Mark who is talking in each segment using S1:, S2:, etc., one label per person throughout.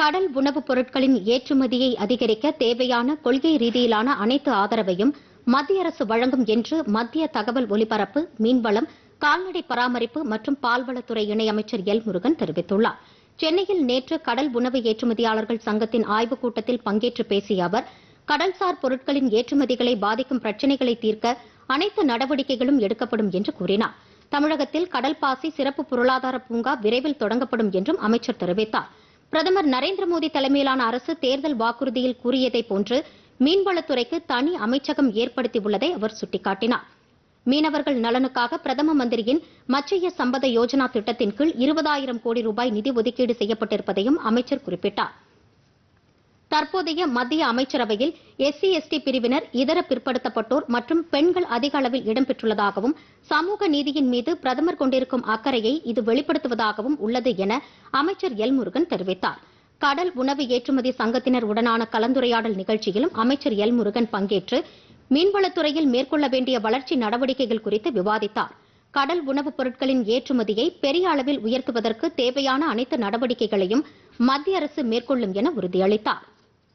S1: கடல் உணவுப் பொருட்களின் ஏற்றுமதியை அதிகரிக்க தேவையான கொள்கை ரீதியிலான அனைத்து ஆதரவையும் மத்திய அரசு வழங்கும் என்று மத்திய தகவல் ஒலிபரப்பு மீன்வளம் கால்நடை பராமரிப்பு மற்றும் பால்வளத்துறை இணையமைச்சர் எல் முருகன் தெரிவித்துள்ளார் சென்னையில் நேற்று கடல் உணவு ஏற்றுமதியாளர்கள் சங்கத்தின் ஆய்வுக் கூட்டத்தில் பங்கேற்று பேசிய அவர் கடல்சார் பொருட்களின் ஏற்றுமதிகளை பாதிக்கும் பிரச்சினைகளை தீர்க்க அனைத்து நடவடிக்கைகளும் எடுக்கப்படும் என்று கூறினார் தமிழகத்தில் கடல் பாசி சிறப்பு பொருளாதார பூங்கா விரைவில் தொடங்கப்படும் என்றும் அமைச்சர் தெரிவித்தார் பிரதமர் நரேந்திர மோடி தலைமையிலான அரசு தேர்தல் வாக்குறுதியில் கூறியதைப் போன்று மீன்வளத்துறைக்கு தனி அமைச்சகம் ஏற்படுத்தியுள்ளதை அவர் சுட்டிக்காட்டினார் மீனவர்கள் நலனுக்காக பிரதம மந்திரியின் மச்சைய சம்பத யோஜனா திட்டத்தின் கீழ் இருபதாயிரம் கோடி ரூபாய் நிதி ஒதுக்கீடு செய்யப்பட்டிருப்பதையும் அமைச்சர் குறிப்பிட்டார் தற்போதைய மத்திய அமைச்சரவையில் எஸ்சி எஸ்டி பிரிவினர் இதர பிற்படுத்தப்பட்டோர் மற்றும் பெண்கள் அதிக அளவில் இடம்பெற்றுள்ளதாகவும் சமூக நீதியின் மீது பிரதமர் கொண்டிருக்கும் அக்கறையை இது வெளிப்படுத்துவதாகவும் உள்ளது என அமைச்சர் எல் முருகன் தெரிவித்தார் கடல் உணவு ஏற்றுமதி சங்கத்தினர் உடனான கலந்துரையாடல் நிகழ்ச்சியிலும் அமைச்சர் எல் முருகன் பங்கேற்று மீன்வளத்துறையில் மேற்கொள்ள வேண்டிய வளர்ச்சி நடவடிக்கைகள் குறித்து விவாதித்தார் கடல் உணவுப் பொருட்களின் ஏற்றுமதியை பெரிய அளவில் உயர்த்துவதற்கு தேவையான அனைத்து நடவடிக்கைகளையும் மத்திய அரசு மேற்கொள்ளும் என உறுதியளித்தார்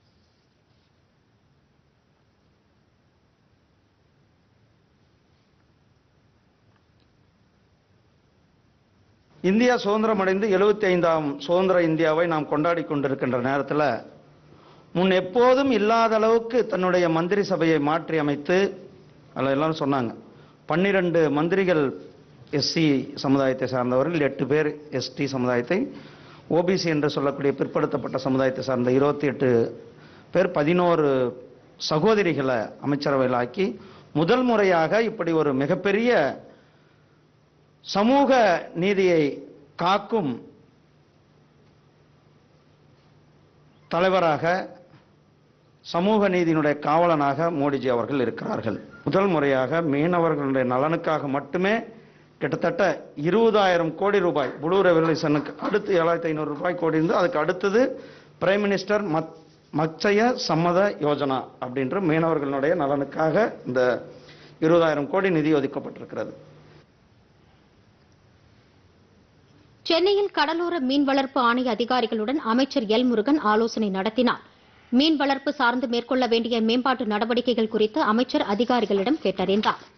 S2: இந்தியா சுதந்திரம் அடைந்து எழுபத்தி ஐந்தாம் சுதந்திர இந்தியாவை நாம் கொண்டாடி கொண்டிருக்கின்ற நேரத்தில் முன் எப்போதும் இல்லாத அளவுக்கு தன்னுடைய மந்திரி சபையை மாற்றி அமைத்து அதில் எல்லாரும் சொன்னாங்க பன்னிரண்டு மந்திரிகள் எஸ்சி சமுதாயத்தை சார்ந்தவர்கள் எட்டு பேர் எஸ்டி சமுதாயத்தை ஓபிசி என்று சொல்லக்கூடிய பிற்படுத்தப்பட்ட சமுதாயத்தை சார்ந்த இருபத்தி எட்டு பேர் பதினோரு சகோதரிகளை அமைச்சரவையில் ஆக்கி முதல் முறையாக இப்படி ஒரு மிகப்பெரிய சமூக நீதியை காக்கும் தலைவராக சமூக நீதியினுடைய காவலனாக மோடிஜி அவர்கள் இருக்கிறார்கள் முதல் முறையாக மீனவர்களுடைய நலனுக்காக மட்டுமே கிட்டத்தட்ட இருபதாயிரம் கோடி ரூபாய் ப்ளூ ரெவல்யூஷனுக்கு அடுத்து ஏழாயிரத்தி ஐநூறு ரூபாய் கோடி இருந்து அதுக்கு அடுத்தது பிரைம் மினிஸ்டர் மத் மச்சய சம்மத யோஜனா அப்படின்ற மீனவர்களுடைய நலனுக்காக இந்த இருபதாயிரம் கோடி நிதி ஒதுக்கப்பட்டிருக்கிறது
S1: சென்னையில் கடலோர மீன் வளர்ப்பு ஆணைய அதிகாரிகளுடன் அமைச்சர் எல் முருகன் ஆலோசனை நடத்தினார் மீன் வளர்ப்பு சார்ந்து மேற்கொள்ள வேண்டிய மேம்பாட்டு நடவடிக்கைகள் குறித்து அமைச்சர் அதிகாரிகளிடம் கேட்டறிந்தார்